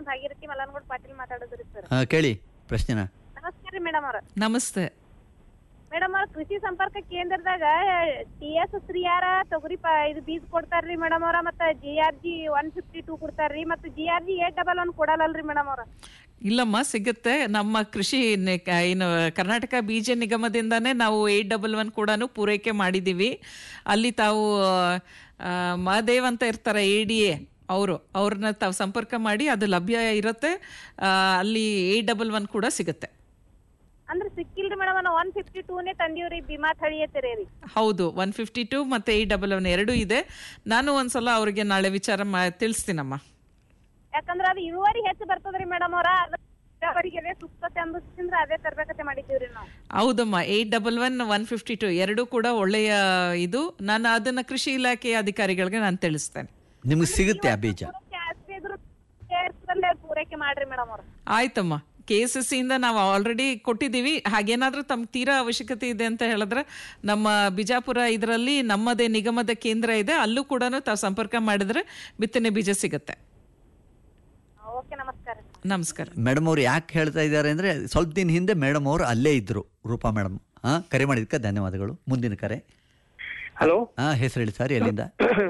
ತಾಲೂಕಿನ ಭಾಗೀರಥಿ ಮಲ್ಲನಗೌಡ ಪಾಟೀಲ್ ಮಾತಾಡೋದ್ರಿ ಸರ್ ಹಾಂ ಕೇಳಿ ಪ್ರಶ್ನೆನ ನಮಸ್ಕಾರ ರೀ ಮೇಡಮ್ ಅವ್ರ ನಮಸ್ತೆ ಮೇಡಮ್ ಅವ್ರ ಕೃಷಿ ಸಂಪರ್ಕ ಕೇಂದ್ರದಾಗ ಟಿ ಎಸ್ ಶ್ರೀಯಾರ ತೊಗರಿ ಪ ಇದು ಬೀಜ ಕೊಡ್ತಾರ್ರಿ ಮೇಡಮ್ ಅವ್ರ ಮತ್ತ G R G one fifty two ಕೊಡ್ತಾರ್ರಿ ಮತ್ತ G R G eight double one ಕೊಡಲ್ಲಲ್ರಿ ಮೇಡಮ್ ಅವ್ರ ಇಲ್ಲಮ್ಮ ಸಿಗುತ್ತೆ ನಮ್ಮ ಕೃಷಿ ನೆ- ಕ- ಏನು ಕರ್ನಾಟಕ ಬೀಜ ನಿಗಮದಿಂದಾನೇ ನಾವು ಏಟ್ ಡಬಲ್ ಒನ್ ಕೂಡ ಪೂರೈಕೆ ಮಾಡಿದ್ದೀವಿ ಅಲ್ಲಿ ತಾವು ಆ, ಮಹಾದೇವ್ ಅಂತ ಇರ್ತಾರೆ ಎ ಡಿ ಎ ಅವರು ಅವ್ರನ್ನ ತಾವು ಸಂಪರ್ಕ ಮಾಡಿ ಅದು ಲಭ್ಯ ಇರುತ್ತೆ ಆ, ಅಲ್ಲಿ ಏಟ್ ಡಬಲ್ ಒನ್ ಕೂಡ ಸಿಗುತ್ತೆ ಅಂದ್ರ ಸಿಕ್ಕಿಲ್ರಿ ಮೇಡಮ್ ನಾವು ಒನ್ ಫಿಫ್ಟಿ ಟೂನೇ ತಂದೀವ್ರಿ ಭೀಮಾ ಥಳಿ ಐತಿರಿ ರೀ ಹೌದು ಒನ್ ಫಿಫ್ಟಿ ಟು ಮತ್ತು ಏಟ್ ಡಬಲ್ ಒನ್ ಎರಡೂ ಇದೆ ನಾನು ಒಂದ್ಸಲ ಅವರಿಗೆ ನಾಳೆ ವಿಚಾರ ಮಾ ತಿಳಿಸ್ತೀನಮ್ಮ ಯಾಕಂದ್ರ ಅದು ಇಳುವರಿ ಹೆಚ್ಚು ಬರ್ತದ್ರಿ ಮೇಡಮ್ ಅವ್ರ ಅವರಿಗೆ ಸೂಕ್ತತೆ ಅಂದಿಸಿಂದ್ರ ಅದೇ ತರ್ಬೇಕತೆ ಮಾಡಿದ್ದೀವ್ರಿ ನಾವು ಹೌದಮ್ಮ eight double one one fifty two ಎರಡೂ ಕೂಡ ಒಳ್ಳೆಯ ಇದು ನಾನು ಅದನ್ನು ಕೃಷಿ ಇಲಾಖೆಯ ಅಧಿಕಾರಿಗಳಿಗೆ ನಾನು ತಿಳಿಸ್ತೇನೆ ನಿಮ್ಗೆ ಸಿಗುತ್ತೆ ಆ ಬೀಜ ಜಾಸ್ತಿ ಇದ್ರು ಕೇರ್ಸಲ್ಲೇ ಪೂರೈಕೆ ಮಾಡ್ರಿ ಮೇಡಮ್ ಅವ್ರ ಆಯ್ತಮ್ಮ ಕೆ ಎಸ್ ಎಸ್ ಸಿಯಿಂದ ನಾವು ಆಲ್ರೆಡಿ ಕೊಟ್ಟಿದ್ದೀವಿ ಹಾಗೇನಾದರೂ ತಮ್ಗೆ ತೀರಾ ಅವಶ್ಯಕತೆ ಇದೆ ಅಂತ ಹೇಳಿದ್ರೆ ನಮ್ಮ ಬಿಜಾಪುರ ಇದರಲ್ಲಿ ನಮ್ಮದೇ ನಿಗಮದ ಕೇಂದ್ರ ಇದೆ ಅಲ್ಲೂ ಕೂಡ ತಾವು ಸಂಪರ್ಕ ಮಾಡಿದ್ರೆ ಬಿತ್ತನೆ ಬೀಜ ಸಿಗುತ್ತೆ ಓಕೆ ನಮಸ್ಕಾರ ನಮಸ್ಕಾರ ಮೇಡಮ್ ಅವ್ರು ಯಾಕೆ ಹೇಳ್ತಾ ಇದ್ದಾರೆ ಅಂದರೆ ಸ್ವಲ್ಪ ದಿನ ಹಿಂದೆ ಮೇಡಮ್ ಅವರು ಅಲ್ಲೇ ಇದ್ದರು ರೂಪಾ ಮೇಡಮ್ ಹಾಂ ಕರೆ ಮಾಡಿದ್ದಕ್ಕೆ ಧನ್ಯವಾದಗಳು ಮುಂದಿನ ಕರೆ ಹಲೋ ಹಾಂ ಹೆಸರು ಹೇಳಿ ಸರ್ ಎಲ್ಲಿಂದ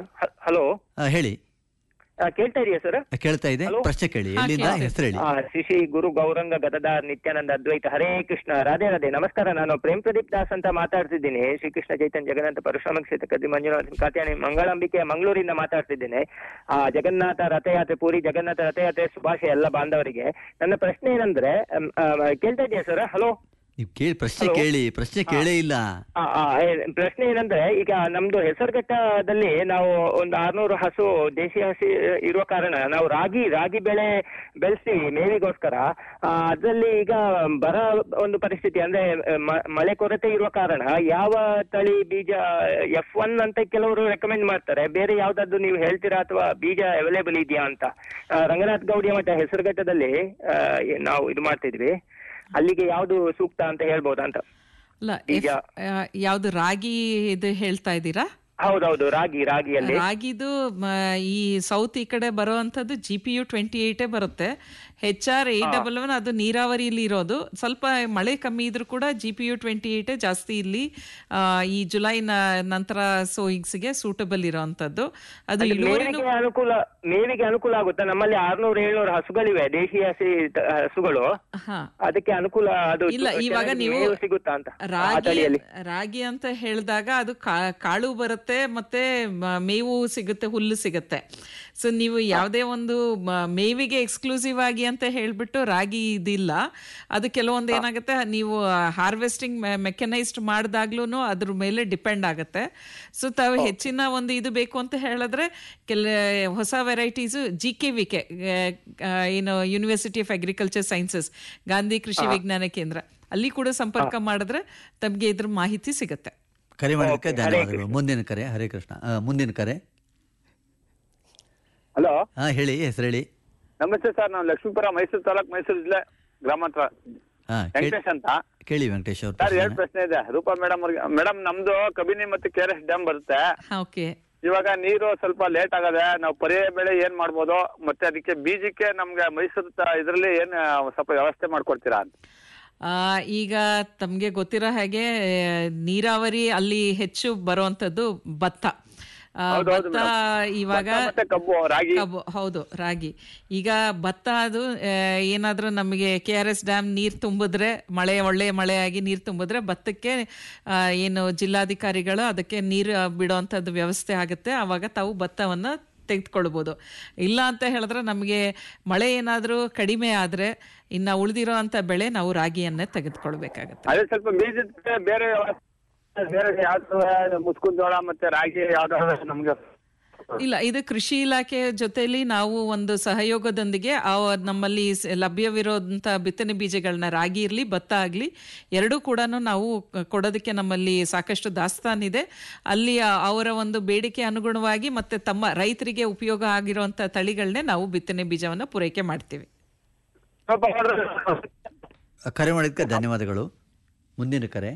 ಹಲೋ ಆ, ಹೇಳಿ ಕೇಳ್ತಾ ಇದೆಯಾ ಸರ್ ಆ, ಕೇಳ್ತಾ ಇದೆ Hello? ಪ್ರಶ್ನೆ ಕೇಳಿ ಹಾ, ಎಲ್ಲಿಂದ ಕೇಳ್ತಾ ಹೆಸರು ಹೇಳಿ ಶ್ರೀ ಶ್ರೀ ಗುರು ಗೌರಂಗ ಗದದಾರ್ ನಿತ್ಯಾನಂದ ಅದ್ವೈತ ಹರೇ ಕೃಷ್ಣ ರಾಧೆ ರಾಧೆ ನಮಸ್ಕಾರ ನಾನು ಪ್ರೇಮ್ ಪ್ರದೀಪ್ ದಾಸ್ ಅಂತ ಮಾತಾಡ್ತಿದ್ದೀನಿ ಶ್ರೀಕೃಷ್ಣ ಚೈತನ್ಯ ಜಗನ್ನಾಥ ಪರಶುರಾಮ ಕ್ಷೇತ್ರ ಕದ್ದಿ ಮಂಜುನಾಥ ಕಾತ್ಯಾಣಿ ಮಂಗಳಂಬಿಕೆ ಮಂಗಳೂರಿಂದ ಮಾತಾಡ್ತಿದ್ದೇನೆ ಆ ಜಗನ್ನಾಥ ರಥಯಾತ್ರೆ ಪೂರಿ ಜಗನ್ನಾಥ ರಥಯಾತ್ರೆ ಶುಭಾಶಯ ಎಲ್ಲ ಬಾಂಧವರಿಗೆ ನನ್ನ ಪ್ರಶ್ನೆ ಏನಂದ್ರೆ ಅಮ್, ಆ, ಕೇಳ್ತಾ ಇದೆಯಾ ಸರ್ ಹಲೋ ನೀವು ಕೇಳಿ ಪ್ರಶ್ನೆ Hello? ಕೇಳಿ ಪ್ರಶ್ನೆ ಕೇಳೇ ಇಲ್ಲ ಆ, ಆ, ಏ, ಪ್ರಶ್ನೆ ಏನಂದ್ರೆ ಈಗ ನಮ್ದು ಹೆಸರುಘಟ್ಟದಲ್ಲಿ ನಾವು ಒಂದು ಆರ್ನೂರು ಹಸು ದೇಶಿ ಹಸಿ ಇರುವ ಕಾರಣ ನಾವು ರಾಗಿ ರಾಗಿ ಬೆಳೆ ಬೆಳೆಸ್ತೀವಿ ಮೇವಿಗೋಸ್ಕರ ಆ, ಅದ್ರಲ್ಲಿ ಈಗ ಬರ ಒಂದು ಪರಿಸ್ಥಿತಿ ಅಂದ್ರೆ ಮ- ಮಳೆ ಕೊರತೆ ಇರುವ ಕಾರಣ ಯಾವ ತಳಿ ಬೀಜ ಎಫ್ ಒನ್ ಅಂತ ಕೆಲವರು ರೆಕಮೆಂಡ್ ಮಾಡ್ತಾರೆ ಬೇರೆ ಯಾವ್ದಾದ್ರು ನೀವು ಹೇಳ್ತೀರಾ ಅಥವಾ ಬೀಜ ಅವೈಲೇಬಲ್ ಇದೆಯಾ ಅಂತ ಆ, ರಂಗನಾಥ್ ಗೌಡಿಯ ಮಠ ಹೆಸರುಘಟ್ಟದಲ್ಲಿ ಆ, ನಾವು ಇದು ಮಾಡ್ತಿದ್ವಿ ಅಲ್ಲಿಗೆ ಯಾವ್ದು ಸೂಕ್ತ ಅಂತ ಹೇಳ್ಬೋದಾ ಅಂತ ಅಲ್ಲ ಬೀಜ. ಯಾವುದು ರಾಗಿ ಇದು ಹೇಳ್ತಾ ಇದ್ದೀರಾ ಹೌದೌದು ರಾಗಿ ರಾಗಿಯಲ್ಲಿ ರಾಗಿದು ಮ, ಈ ಸೌತ್ ಈ ಕಡೆ ಬರುವಂಥದ್ದು ಜಿ ಪಿ ಯು ಟ್ವೆಂಟಿ ಏಯ್ಟೇ ಬರುತ್ತೆ H R eight double one ಅದು ನೀರಾವರಿಯಲ್ಲಿ ಇರೋದು ಸ್ವಲ್ಪ ಮಳೆ ಕಮ್ಮಿ ಇದ್ರೂ ಕೂಡ ಜಿ ಪಿ ಯು ಟ್ವೆಂಟಿ ಏಯ್ಟೇ ಜಾಸ್ತಿ ಇಲ್ಲಿ ಆ, ಈ ಜುಲೈ ನ- ನಂತರ ಸೋಯಿಂಗ್ಸ್ಗೆ ಸೂಟಬಲ್ ಇರೋವಂಥದ್ದು ಅದು ಇಳುವರಿನೂ ಮೇವಿಗೆ ಅನುಕೂಲ ಮೇವಿಗೆ ಅನುಕೂಲ ಆಗುತ್ತಾ ನಮ್ಮಲ್ಲಿ ಆರ್ನೂರು ಏಳ್ನೂರು ಹಸುಗಳಿವೆ ದೇಶಿ ಹಸಿ ತ- ಹಸುಗಳು ಹಾ ಅದಕ್ಕೆ ಅನುಕೂಲ ಅದು ಇಲ್ಲ ಇವಾಗ ಚೆನ್ನಾಗಿ ನೀವು ಮೇವು ಸಿಗುತ್ತಾ ಅಂತ ಆ ರಾಗಿ ತಳಿಯಲ್ಲಿ ರಾಗಿ ಅಂತ ಹೇಳಿದಾಗ ಅದು ಕಾ- ಕಾಳು ಬರುತ್ತೆ ಮತ್ತೆ ಮ- ಮೇವು ಸಿಗುತ್ತೆ ಹುಲ್ಲು ಸಿಗುತ್ತೆ ಸೊ ನೀವು ಯಾವುದೇ ಒಂದು ಮ- ಮೇವಿಗೆ ಎಕ್ಸ್ಕ್ಲೂಸಿವ್ ಆಗಿ ಅಂತ ಹೇಳ್ಬಿಟ್ಟು ರಾಗಿ ಇದಿಲ್ಲ ಅದು ಕೆಲವೊಂದು ಏನಾಗುತ್ತೆ ನೀವು ಹಾರ್ವೆಸ್ಟಿಂಗ್ ಮೆಕನೈಸ್ಡ್ ಮಾಡಿದಾಗ್ಲೂ ಅದ್ರ ಮೇಲೆ ಡಿಪೆಂಡ್ ಆಗುತ್ತೆ ಸೊ ತಾವು ಹೆಚ್ಚಿನ ಒಂದು ಇದು ಬೇಕು ಅಂತ ಹೇಳಿದ್ರೆ ಕೆಲ ಹೊಸ varieties G K V K ಏನು university of agriculture sciences Gandhi Krishi Vigyan ಕೇಂದ್ರ ಅಲ್ಲಿ ಕೂಡ ಸಂಪರ್ಕ ಮಾಡಿದ್ರೆ ತಮಗೆ ಇದ್ರ ಮಾಹಿತಿ ಸಿಗುತ್ತೆ ಕರೆ ಮಾಡಿದ್ದಕ್ಕೆ Okay, ಹರೇ ಧನ್ಯವಾದಗಳು ಮುಂದಿನ ಕರೆ ಹರೇ ಕೃಷ್ಣ ಆ, ಮುಂದಿನ ಕರೆ ಹಲೋ ಹಾಂ ಹೇಳಿ ಹೆಸರು ಹೇಳಿ ನಮಸ್ತೆ ಸರ್ ನಾನು ಲಕ್ಷ್ಮೀಪುರ ಮೈಸೂರು ತಾಲೂಕ್ ಮೈಸೂರು ಜಿಲ್ಲೆ ಗ್ರಾಮಾಂತರ ಹಾಂ ವೆಂಕಟೇಶ್ ಅಂತ ಕೇಳಿ ವೆಂಕಟೇಶ್ ಅವ್ರ ಸರ್ ಎರಡು ಪ್ರಶ್ನೆ ಇದೆ ರೂಪಾ ಮೇಡಮ್ ಅವ್ರಿಗೆ ಮೇಡಮ್ ನಮ್ದು ಕಬಿನಿ ಮತ್ತು ಕೆ ಆರ್ ಎಸ್ ಡ್ಯಾಮ್ ಬರುತ್ತೆ ಓಕೆ ಇವಾಗ ನೀರು ಸ್ವಲ್ಪ ಲೇಟ್ ಆಗದೆ ನಾವು ಪರ್ಯಾಯ ಬೆಳೆ ಏನ್ ಮಾಡ್ಬೋದು ಮತ್ತೆ ಅದಕ್ಕೆ ಬೀಜಕ್ಕೆ ನಮ್ಗೆ ಮೈಸೂರು ತ- ಇದ್ರಲ್ಲಿ ಏನ್ ಆ, ಸ್ವಲ್ಪ ವ್ಯವಸ್ಥೆ ಮಾಡ್ಕೊಡ್ತೀರಾ ಅಂತ ಆ, ಈಗ ತಮಗೆ ಗೊತ್ತಿರೋ ಹಾಗೆ ಆ, ನೀರಾವರಿ ಅಲ್ಲಿ ಹೆಚ್ಚು ಬರುವಂಥದ್ದು ಭತ್ತ ಆ, ಹೌದು, ಹೌದು ಭತ್ತ ಮೇಡಮ್. ಇವಾಗ ಭತ್ತ ಮತ್ತೆ ಕಬ್ಬು, ರಾಗಿ. ಕಬ್ಬು ಹೌದು ರಾಗಿ ಈಗ ಭತ್ತ ಅದು ಆ, ಏನಾದ್ರೂ ನಮಗೆ ಕೆ ಆರ್ ಎಸ್ ಡ್ಯಾಮ್ ನೀರು ತುಂಬಿದ್ರೆ ಮಳೆ ಒಳ್ಳೆ ಮಳೆಯಾಗಿ ನೀರು ತುಂಬಿದ್ರೆ ಭತ್ತಕ್ಕೆ ಆ, ಏನು ಜಿಲ್ಲಾಧಿಕಾರಿಗಳು ಅದಕ್ಕೆ ನೀರು ಬಿಡುವಂಥದ್ದು ವ್ಯವಸ್ಥೆ ಆಗುತ್ತೆ ಆವಾಗ ತಾವು ಭತ್ತವನ್ನು ತೆಗೆದುಕೊಳ್ಬೋದು ಇಲ್ಲ ಅಂತ ಹೇಳಿದ್ರೆ ನಮಗೆ ಮಳೆ ಏನಾದರೂ ಕಡಿಮೆ ಆದರೆ ಇನ್ನು ಉಳಿದಿರೋ ಅಂಥ ಬೆಳೆ ನಾವು ರಾಗಿಯನ್ನೇ ತೆಗೆದುಕೊಳ್ಬೇಕಾಗತ್ತೆ ಅದೇ ಸ್ವಲ್ಪ ಬೀಜದ ಬೇರೆ ವ್ಯವಸ್ಥೆ ಬೇರೆ ಯಾವ್ದು ಮುಸ್ಕುನ್ ಜೋಳ ಮತ್ತೆ ರಾಗಿ ಯಾವ್ದಾದ್ರು ನಮ್ಗೆ ಇಲ್ಲ ಇದು ಕೃಷಿ ಇಲಾಖೆ ಜೊತೆಲಿ ನಾವು ಒಂದು ಸಹಯೋಗದೊಂದಿಗೆ ಆ ನಮ್ಮಲ್ಲಿ ಸ- ಲಭ್ಯವಿರೋಂಥ ಬಿತ್ತನೆ ಬೀಜಗಳನ್ನ ರಾಗಿ ಇರಲಿ ಭತ್ತ ಆಗಲಿ ಎರಡೂ ಕೂಡ ನಾವು ಕೊಡೋದಕ್ಕೆ ನಮ್ಮಲ್ಲಿ ಸಾಕಷ್ಟು ದಾಸ್ತಾನಿದೆ ಅಲ್ಲಿ ಆ- ಅವರ ಒಂದು ಬೇಡಿಕೆ ಅನುಗುಣವಾಗಿ ಮತ್ತೆ ತಮ್ಮ ರೈತರಿಗೆ ಉಪಯೋಗ ಆಗಿರುವಂಥ ತಳಿಗಳನ್ನೇ ನಾವು ಬಿತ್ತನೆ ಬೀಜವನ್ನು ಪೂರೈಕೆ ಮಾಡ್ತೀವಿ ಸ್ವಲ್ಪ ಕರೆ ಮಾಡಿದ್ದಕ್ಕೆ ಧನ್ಯವಾದಗಳು ಮುಂದಿನ ಕರೆ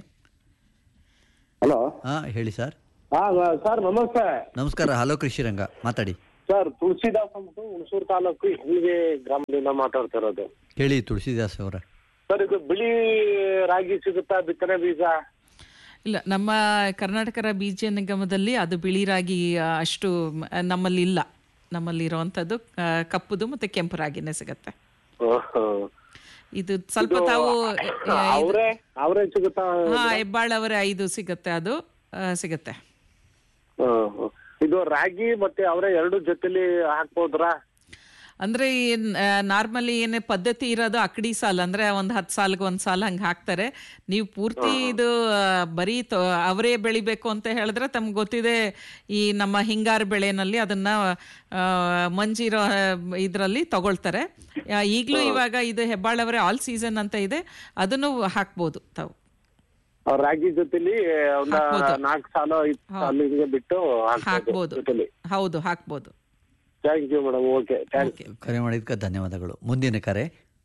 ಹಲೋ ಹಾಂ ಹೇಳಿ ಸರ್ ಹಾ ಸರ್ ನಮಸ್ತೆ ನಮಸ್ಕಾರ ಹಲೋ ಕೃಷಿ ರಂಗ ಮಾತಾಡಿ ಸರ್ ತುಳಸಿದಾಸ್ ಅಂದ್ಬಿಟ್ಟು ಹುಣಸೂರು ತಾಲೂಕು ಹೆಣ್ಣಿಗೆ ಗ್ರಾಮದಿಂದ ಮಾತಾಡ್ತಾ ಇರೋದು ಹೇಳಿ ತುಳಸಿದಾಸ್ ಅವರ ಸರ್ ಇದು ಬಿಳಿ ರಾಗಿ ಸಿಗುತ್ತಾ ಬಿತ್ತನೆ ಬೀಜ ಇಲ್ಲ ನಮ್ಮ ಕರ್ನಾಟಕ ಬೀಜ ನಿಗಮದಲ್ಲಿ ಅದು ಬಿಳಿ ರಾಗಿ ಆ, ಅಷ್ಟು ಮ- ನಮ್ಮಲ್ಲಿ ಇಲ್ಲ ನಮ್ಮಲ್ಲಿ ಇರುವಂಥದ್ದು ಆ, ಕಪ್ಪುದು ಮತ್ತೆ ಕೆಂಪು ರಾಗಿನೇ ಸಿಗತ್ತೆ ಇದು ಸ್ವಲ್ಪ ತಾವು ಅವರೇ ಅವರೇ ಸಿಗುತ್ತಾ ಹಾ ಹೆಬ್ಬಾಳವರೇ ಐದು ಸಿಗತ್ತೆ ಅದು ಆ, ಸಿಗತ್ತೆ ಹ್ಮ್, ಹ್ಮ್. ಇದು ರಾಗಿ ಮತ್ತೆ ಅವರೇ ಎರಡು ಜೊತೆಲಿ ಹಾಕ್ಬೋದ್ರಾ ಅಂದ್ರೆ ನಾರ್ಮಲಿ ಏನೇ ಪದ್ಧತಿ ಇರೋದು ಅಕಡಿ ಸಾಲ ಅಂದ್ರೆ ಒಂದ್ ಹತ್ತು ಸಾಲ್ಗೆ ಒಂದ್ ಸಾಲ ಹಂಗೆ ಹಾಕ್ತಾರೆ ನೀವು ಪೂರ್ತಿ ಇದು ಆ, ಬರೀ ತೊ- ಅವರೇ ಬೆಳಿಬೇಕು ಅಂತ ಹೇಳಿದ್ರೆ ತಮ್ಗೆ ಗೊತ್ತಿದೆ ಈ ನಮ್ಮ ಹಿಂಗಾರು ಬೆಳೆನಲ್ಲಿ ಅದನ್ನ ಆ, ಮಂಜಿರೋ ಇದರಲ್ಲಿ ತಗೊಳ್ತಾರೆ ಆ, ಈಗ್ಲೂ ಇವಾಗ ಇದು ಹೆಬ್ಬಾಳವರೇ ಆಲ್ ಸೀಸನ್ ಅಂತ ಇದೆ ಅದನ್ನು ಹಾಕ್ಬೋದು ತಾವು ಅವ್ರ್ ರಾಗಿ ಜೊತೆಲಿ ಒಂದ ಹಾಕ್ಬೋದು. ನಾಲ್ಕು ಸಾಲ ಐದು ಸಾಲ ಹಿಂಗೆ ಬಿಟ್ಟು ಹಾಕ್ಬೋದು ಹಾಕ್ಬೋದು ಜೊತೆಲಿ ಹೌದು ಹಾಕ್ಬೋದು thank you madam okay thank you ಕರೆ ಮಾಡಿದ್ದಕ್ಕೆ ಧನ್ಯವಾದಗಳು ಮುಂದಿನ ಕರೆ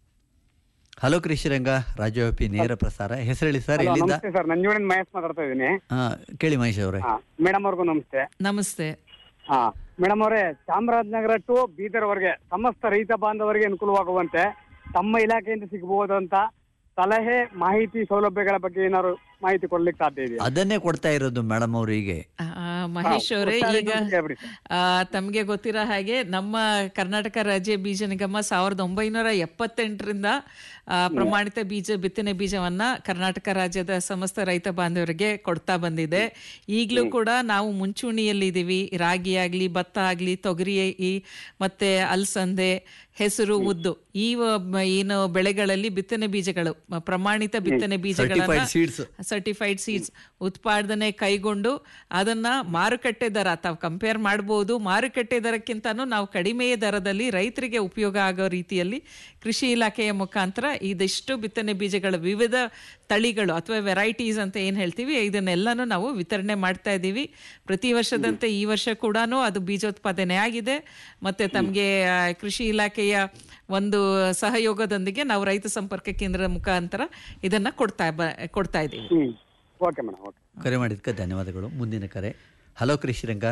ಹಲೋ ಕೃಷಿರಂಗ ರಾಜ್ಯವ್ಯಾಪಿ ನೇರ ಪ್ರಸಾರ ಹೆಸರು ಹೇಳಿ ಸರ್ ಎಲ್ಲಿಂದ ನಮಸ್ತೆ ಸರ್ ನಂಜುಂಡಿನ ಮಹೇಶ್ ಮಾತಾಡ್ತಾ ಇದ್ದೀನಿ ಹಾ ಕೇಳಿ ಮಹೇಶ್ ಅವರೇ ಮೇಡಮ್ ಅವ್ರಿಗೂ ನಮಸ್ತೆ ನಮಸ್ತೆ ಹಾ ಮೇಡಮ್ ಅವರೇ ಚಾಮರಾಜನಗರ ಟು ಬೀದರ್ ವರೆಗೆ ಸಮಸ್ತ ರೈತ ಬಾಂಧವರಿಗೆ ಅನುಕೂಲವಾಗುವಂತೆ ತಮ್ಮ ಇಲಾಖೆಯಿಂದ ಸಿಗಬಹುದಂತ ಸಲಹೆ ಮಾಹಿತಿ ಸೌಲಭ್ಯಗಳ ಬಗ್ಗೆ ಏನಾದ್ರು ಮಾಹಿತಿ ಕೊಡ್ಲಿಕ್ಕೆ ಸಾಧ್ಯ ಇದೆಯಾ ಅದನ್ನೇ ಕೊಡ್ತಾ ಇರೋದು ಮೇಡಮ್ ಅವರು ಹೀಗೆ ಆ, ಮಹೇಶ್ ಅವರೇ ಒಟ್ಟಾರೆ ಈಗ ಇನ್ನೊಂದು ಹೇಳ್ಬಿಡಿ ಸರ್. ಆ, ತಮ್ಗೆ ಗೊತ್ತಿರೋ ಹಾಗೆ ನಮ್ಮ ಕರ್ನಾಟಕ ರಾಜ್ಯ ಬೀಜ ನಿಗಮ ಸಾವಿರದ ಒಂಬೈನೂರ ಎಪ್ಪತ್ತೆಂಟರಿಂದ ಆ, ಪ್ರಮಾಣಿತ ಬೀಜ ಬಿತ್ತನೆ ಬೀಜವನ್ನ ಕರ್ನಾಟಕ ರಾಜ್ಯದ ಸಮಸ್ತ ರೈತ ಬಾಂಧವರಿಗೆ ಕೊಡ್ತಾ ಬಂದಿದೆ ಈಗಲೂ ಕೂಡ ನಾವು ಮುಂಚೂಣಿಯಲ್ಲಿದ್ದೀವಿ ರಾಗಿ ಆಗ್ಲಿ ಭತ್ತ ಆಗ್ಲಿ ತೊಗರಿ ಈ ಮತ್ತೆ ಅಲಸಂದೆ ಹೆಸರು ಉದ್ದು ಈ ವ- ಏನು ಬೆಳೆಗಳಲ್ಲಿ ಬಿತ್ತನೆ ಬೀಜಗಳು ಮ- ಪ್ರಮಾಣಿತ ಬಿತ್ತನೆ ಬೀಜಗಳನ್ನ Certified seeds. ಸರ್ಟಿಫೈಡ್ ಸೀಡ್ಸ್ ಉತ್ಪಾದನೆ ಕೈಗೊಂಡು ಅದನ್ನ ಮಾರುಕಟ್ಟೆ ದರ ತಾವು ಕಂಪೇರ್ ಮಾಡಬಹುದು ಮಾರುಕಟ್ಟೆ ದರಕ್ಕಿಂತನೂ ನಾವು ಕಡಿಮೆ ದರದಲ್ಲಿ ರೈತರಿಗೆ ಉಪಯೋಗ ಆಗೋ ರೀತಿಯಲ್ಲಿ ಕೃಷಿ ಇಲಾಖೆಯ ಮುಖಾಂತರ ಇದಿಷ್ಟು ಬಿತ್ತನೆ ಬೀಜಗಳ ವಿವಿಧ ತಳಿಗಳು ಅಥವಾ ವೆರೈಟೀಸ್ ಅಂತ ಏನು ಹೇಳ್ತೀವಿ ಇದನ್ನೆಲ್ಲನೂ ನಾವು ವಿತರಣೆ ಮಾಡ್ತಾ ಇದ್ದೀವಿ ಪ್ರತಿ ವರ್ಷದಂತೆ ಈ ವರ್ಷ ಕೂಡ ಅದು ಬೀಜೋತ್ಪಾದನೆ ಆಗಿದೆ ಮತ್ತೆ ತಮಗೆ ಕೃಷಿ ಇಲಾಖೆಯ ಒಂದು ಸಹಯೋಗದೊಂದಿಗೆ ನಾವು ರೈತ ಸಂಪರ್ಕ ಕೇಂದ್ರದ ಮುಖಾಂತರ ಇದನ್ನ ಕೊಡ್ತಾ ಬ- ಕೊಡ್ತಾ ಇದ್ದೀವಿ ಹ್ಮ್ ಓಕೆ ಮೇಡಮ್ ಓಕೆ ಕರೆ ಮಾಡಿದ್ದಕ್ಕೆ ಧನ್ಯವಾದಗಳು ಮುಂದಿನ ಕರೆ ಹಲೋ ಕೃಷಿರಂಗ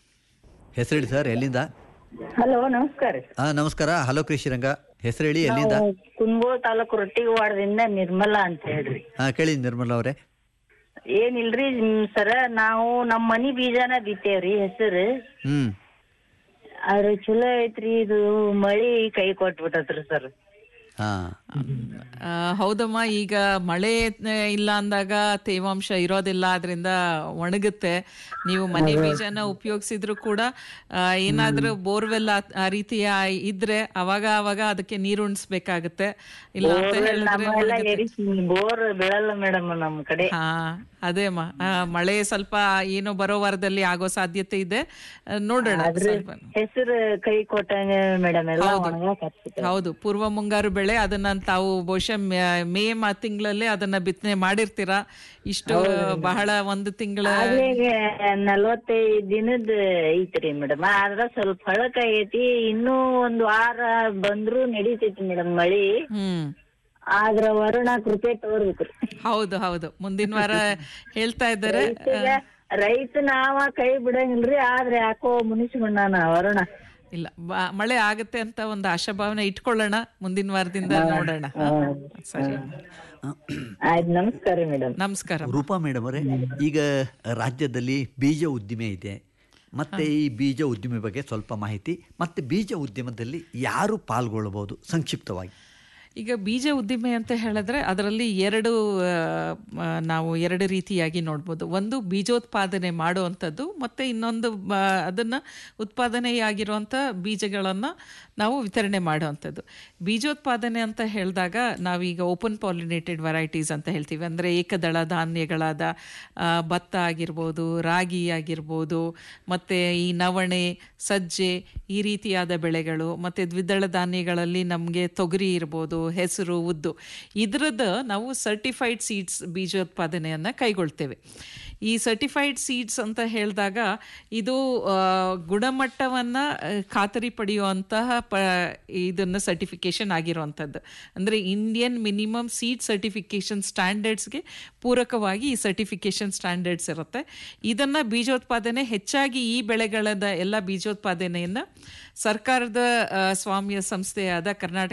ಹೆಸರು ಹೇಳಿ ಸರ್ ಎಲ್ಲಿಂದ ಹಲೋ ನಮಸ್ಕಾರ ಹಾ ನಮಸ್ಕಾರ ಹಲೋ ಕೃಷಿರಂಗ ಹೆಸರು ಹೇಳಿ ಎಲ್ಲಿಂದ ನಾವು ಕುಂದಗೋಳ ತಾಲೂಕು ರೊಟ್ಟಿವಾಡದಿಂದ ನಿರ್ಮಲಾ ಅಂತ ಹೇಳ್ರಿ ಹಾ ಕೇಳಿ ನಿರ್ಮಲಾ ಅವರೇ ಏನಿಲ್ರಿ ಮ್, ಸರ ನಾವು ನಮ್ಮ ಮನಿ ಬೀಜನ ಬಿತ್ತೇವ್ರಿ ಹೆಸರು ಹ್ಮ್ ಆದ್ರೆ ಚಲೋ ಐತ್ರಿ ಇದು ಮಳಿ ಕೈ ಕೊಟ್ಬಿಟ್ಟತ್ರಿ ಸರ್ ಹಾ ಆ, ಹೌದಮ್ಮ ಈಗ ಮಳೆ ಆ, ಇಲ್ಲ ಅಂದಾಗ ತೇವಾಂಶ ಇರೋದಿಲ್ಲ ಅದರಿಂದ ಒಣಗುತ್ತೆ ನೀವು ಮನೆ ಬೀಜನ ಉಪಯೋಗಿಸಿದ್ರು ಕೂಡ ಆ, ಏನಾದ್ರೂ ಬೋರ್ವೆಲ್ ಆ- ಆ ರೀತಿಯ ಇದ್ರೆ ಅವಾಗ ಅವಾಗ ಅದಕ್ಕೆ ನೀರು ಉಣಿಸ್ಬೇಕಾಗತ್ತೆ ಇಲ್ಲ ಅಂತ ಹೇಳಿದ್ರೆ ನಮ್ಮೆಲ್ಲ ಒಣಗುತ್ತೆ. ಎರಿಸಿ ಬೋರ್ ಬೀಳಲ್ಲ ಮೇಡಮ್ ನಮ್ ಕಡೆ ಹಾ ಅದೇ ಅಮ್ಮ ಆ, ಮಳೆ ಸ್ವಲ್ಪ ಏನೋ ಬರೋ ವಾರದಲ್ಲಿ ಆಗೋ ಸಾಧ್ಯತೆ ಇದೆ ಆ, ನೋಡೋಣ ಸ್ವಲ್ಪ ಹೆಸರು ಕೈ ಕೊಟ್ಟಂಗ ಮೇಡಮ್ ಎಲ್ಲ ಒಣಗಾಕ್ ಹತ್ಬಿಟ್ಟಾವ್. ಹೌದು ಪೂರ್ವ ಮುಂಗಾರು ಬೆಳೆ ಅದನ್ನ ತಾವು ಬಹುಶಃ ಮೇ- ಮೇ ಮಾ ತಿಂಗಳಲ್ಲಿ ಅದನ್ನ ಬಿತ್ತನೆ ಮಾಡಿರ್ತೀರಾ ಇಷ್ಟು ಬಹಳ ಒಂದು ತಿಂಗಳ ಆಗ್ಲೇ ನಲ್ವತ್ತೈದ್ ದಿನದ ಐತ್ರಿ ಮೇಡಮ್ ಆದ್ರ ಸ್ವಲ್ಪ ಹಳಕ್ ಆಗೈತಿ ಇನ್ನೂ ಒಂದ್ ವಾರ ಬಂದ್ರು ನಡೀತೈತಿ ಮೇಡಮ್ ಮಳಿ ಹ್ಮ್ ಆದ್ರ ವರುಣ ಕೃಪೆ ತೋರ್ಬೇಕ್ರಿ ಹೌದು ಹೌದು ಮುಂದಿನ ವಾರ ಹೇಳ್ತಾ ಇದ್ದಾರೆ ಈಗ ರೈತ ನಾವ ಕೈ ಬಿಡಂಗಿಲ್ರಿ ಆದ್ರೆ ಯಾಕೋ ಮುನಿಸ್ಕೊಂಡಾನ ವರುಣ ಇಲ್ಲ ಬ- ಮಳೆ ಆಗತ್ತೆ ಅಂತ ಒಂದು ಆಶಾಭಾವನೆ ಇಟ್ಕೊಳ್ಳೋಣ ಮುಂದಿನ ವಾರದಿಂದ ನೋಡೋಣ ಹಾ? ಸರಿ ಆಯ್ತು ನಮಸ್ಕಾರ ಮೇಡಮ್ ನಮಸ್ಕಾರ ರೂಪಾ ಮೇಡಮ್ ಅವರೇ ಈಗ ರಾಜ್ಯದಲ್ಲಿ ಬೀಜ ಉದ್ದಿಮೆ ಇದೆ ಮತ್ತೆ ಈ ಬೀಜ ಉದ್ದಿಮೆ ಬಗ್ಗೆ ಸ್ವಲ್ಪ ಮಾಹಿತಿ ಮತ್ತೆ ಬೀಜ ಉದ್ಯಮದಲ್ಲಿ ಯಾರು ಪಾಲ್ಗೊಳ್ಳಬಹುದು ಸಂಕ್ಷಿಪ್ತವಾಗಿ ಈಗ ಬೀಜ ಉದ್ದಿಮೆ ಅಂತ ಹೇಳಿದ್ರೆ ಅದರಲ್ಲಿ ಎರಡು ಆ, ಆ, ನಾವು ಎರಡು ರೀತಿಯಾಗಿ ನೋಡ್ಬೋದು ಒಂದು ಬೀಜೋತ್ಪಾದನೆ ಮಾಡುವಂಥದ್ದು ಮತ್ತು ಇನ್ನೊಂದು ಬ- ಅದನ್ನು ಉತ್ಪಾದನೆಯಾಗಿರುವಂಥ ಬೀಜಗಳನ್ನು ನಾವು ವಿತರಣೆ ಮಾಡುವಂಥದ್ದು ಬೀಜೋತ್ಪಾದನೆ ಅಂತ ಹೇಳಿದಾಗ ನಾವೀಗ ಓಪನ್ ಪಾಲಿನೇಟೆಡ್ ವೆರೈಟೀಸ್ ಅಂತ ಹೇಳ್ತೀವಿ ಅಂದರೆ ಏಕದಳ ಧಾನ್ಯಗಳಾದ ಆ, ಭತ್ತ ಆಗಿರ್ಬೋದು ರಾಗಿ ಆಗಿರ್ಬೋದು ಮತ್ತು ಈ ನವಣೆ ಸಜ್ಜೆ ಈ ರೀತಿಯಾದ ಬೆಳೆಗಳು ಮತ್ತು ದ್ವಿದಳ ಧಾನ್ಯಗಳಲ್ಲಿ ನಮಗೆ ತೊಗರಿ ಇರ್ಬೋದು ಹೆಸರು ಉದ್ದು ಇದ್ರದ್ದು ನಾವು ಸರ್ಟಿಫೈಡ್ ಸೀಡ್ಸ್ ಬೀಜೋತ್ಪಾದನೆಯನ್ನು ಕೈಗೊಳ್ತೇವೆ ಈ ಸರ್ಟಿಫೈಡ್ ಸೀಡ್ಸ್ ಅಂತ ಹೇಳಿದಾಗ ಇದು ಆ, ಗುಣಮಟ್ಟವನ್ನ ಆ, ಖಾತರಿ ಪಡೆಯುವಂತಹ ಪ ಇದನ್ನು ಸರ್ಟಿಫಿಕೇಶನ್ ಆಗಿರುವಂಥದ್ದು ಅಂದರೆ ಇಂಡಿಯನ್ ಮಿನಿಮಮ್ ಸೀಡ್ ಸರ್ಟಿಫಿಕೇಶನ್ ಸ್ಟ್ಯಾಂಡರ್ಡ್ಸ್ಗೆ ಪೂರಕವಾಗಿ ಈ ಸರ್ಟಿಫಿಕೇಶನ್ ಸ್ಟ್ಯಾಂಡರ್ಡ್ಸ್ ಇರುತ್ತೆ ಇದನ್ನು ಬೀಜೋತ್ಪಾದನೆ ಹೆಚ್ಚಾಗಿ ಈ ಬೆಳೆಗಳದ ಎಲ್ಲ ಬೀಜೋತ್ಪಾದನೆಯನ್ನು ಸರ್ಕಾರದ ಆ, ಸ್ವಾಮ್ಯ ಸಂಸ್ಥೆಯಾದ ಕರ್ನಾಟಕ